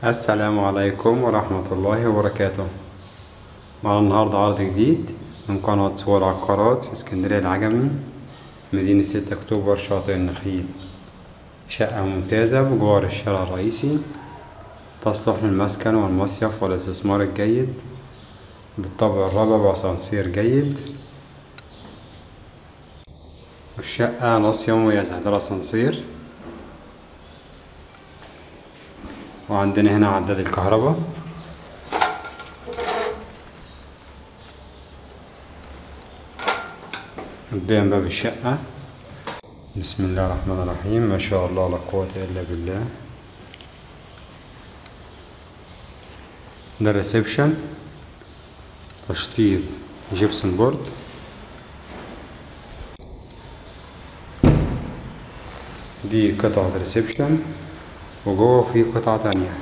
السلام عليكم ورحمة الله وبركاته معنا النهاردة عرض جديد من قناة صور عقارات في اسكندرية العجمي مدينة ستة أكتوبر شاطئ النخيل شقة ممتازة بجوار الشارع الرئيسي تصلح للمسكن والمصيف والاستثمار الجيد بالطابق الرابع بأسانسير جيد الشقة ناصية مميزة ده الأسانسير وعندنا هنا عداد الكهرباء قدام باب الشقة بسم الله الرحمن الرحيم ما شاء الله لا قوة إلا بالله ده الريسبشن تشطيب جبسن بورد دي قطعة ريسبشن وجوه في قطعة تانية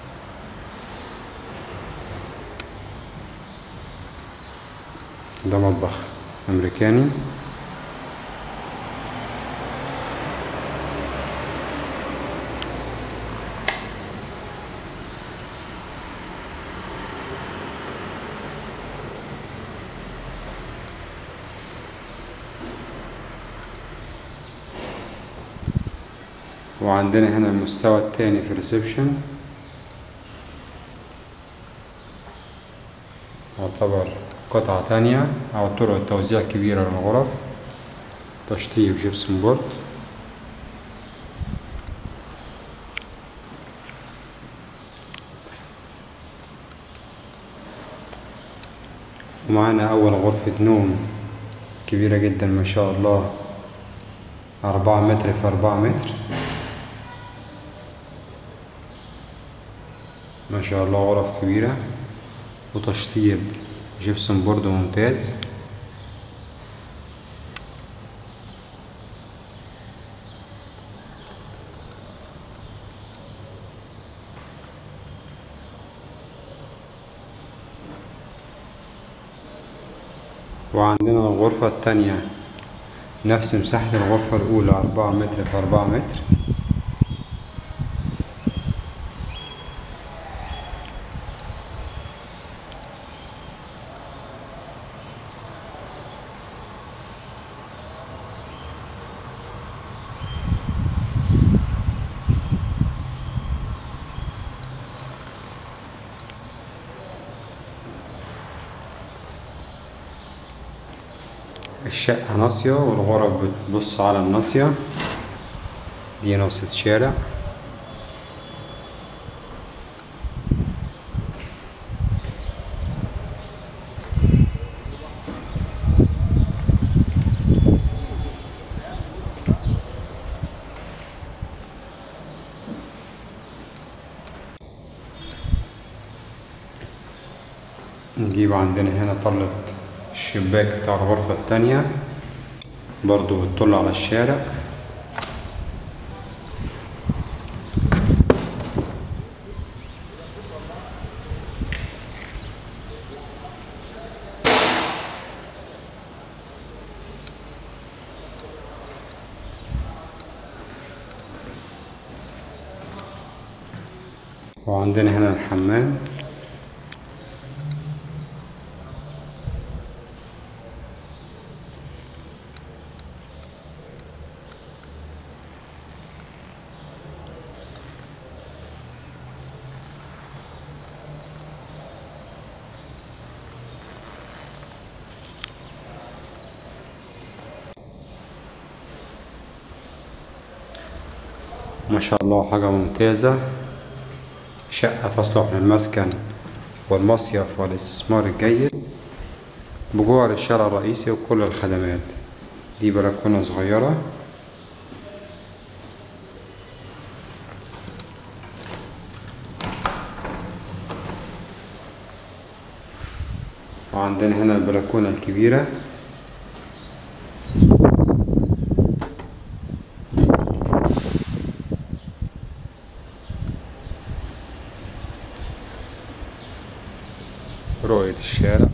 ده مطبخ أمريكاني وعندنا هنا المستوى التاني في الريسبشن يعتبر قطعة تانية أو طرق توزيع كبيرة للغرف تشطيب جبسن بورد ومعانا أول غرفة نوم كبيرة جدا ما شاء الله أربعة متر في أربعة متر ما شاء الله غرف كبيرة وتشطيب جبسن بورد ممتاز وعندنا الغرفة التانية نفس مساحة الغرفة الأولى أربعة متر في أربعة متر الشقة ناصية والغرف بتبص على الناصية دي ناصية شارع نجيب عندنا هنا طلة الشباك بتاع الغرفة التانية برضو بتطل على الشارع وعندنا هنا الحمام ما شاء الله حاجة ممتازة شقة تصلح للمسكن والمصيف والاستثمار الجيد بجوار الشارع الرئيسي وكل الخدمات دي بلكونة صغيرة وعندنا هنا البلكونة الكبيرة رؤية الشارع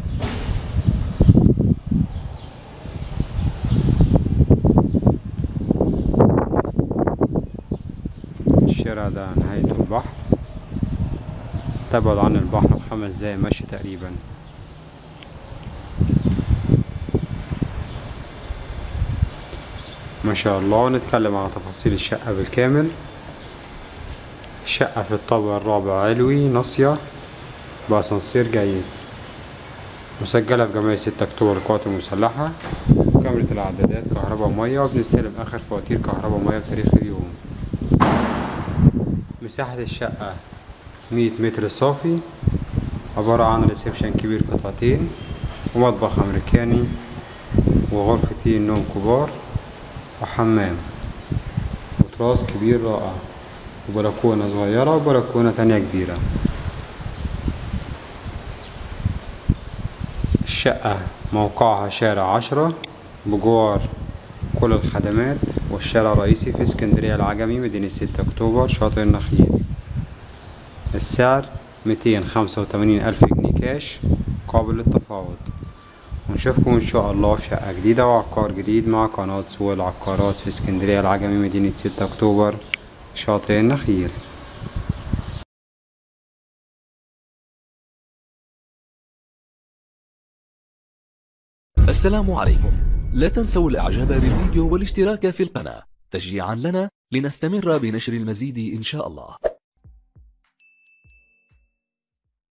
الشارع ده نهاية البحر تبعد عن البحر بخمس دقايق مشي تقريبا ما شاء الله نتكلم عن تفاصيل الشقة بالكامل شقة في الطابق الرابع علوي ناصية بأسانسير جيد مسجلة في جمعية ستة أكتوبر القوات المسلحة كاميرا الإعدادات كهرباء ومية وبنستلم آخر فواتير كهرباء ومية بتاريخ اليوم مساحة الشقة مية متر صافي عبارة عن ريسبشن كبير قطعتين ومطبخ أمريكاني وغرفتين نوم كبار وحمام وتراس كبير رائع وبلكونة صغيرة وبلكونة تانية كبيرة الشقة موقعها شارع عشرة بجوار كل الخدمات والشارع الرئيسي في اسكندرية العجمي مدينة ستة أكتوبر شاطئ النخيل السعر ميتين خمسة وتمانين ألف جنيه كاش قابل للتفاوض ونشوفكم إن شاء الله في شقة جديدة وعقار جديد مع قناة سوق العقارات في اسكندرية العجمي مدينة ستة أكتوبر شاطئ النخيل السلام عليكم لا تنسوا الاعجاب بالفيديو والاشتراك في القناة تشجيعا لنا لنستمر بنشر المزيد ان شاء الله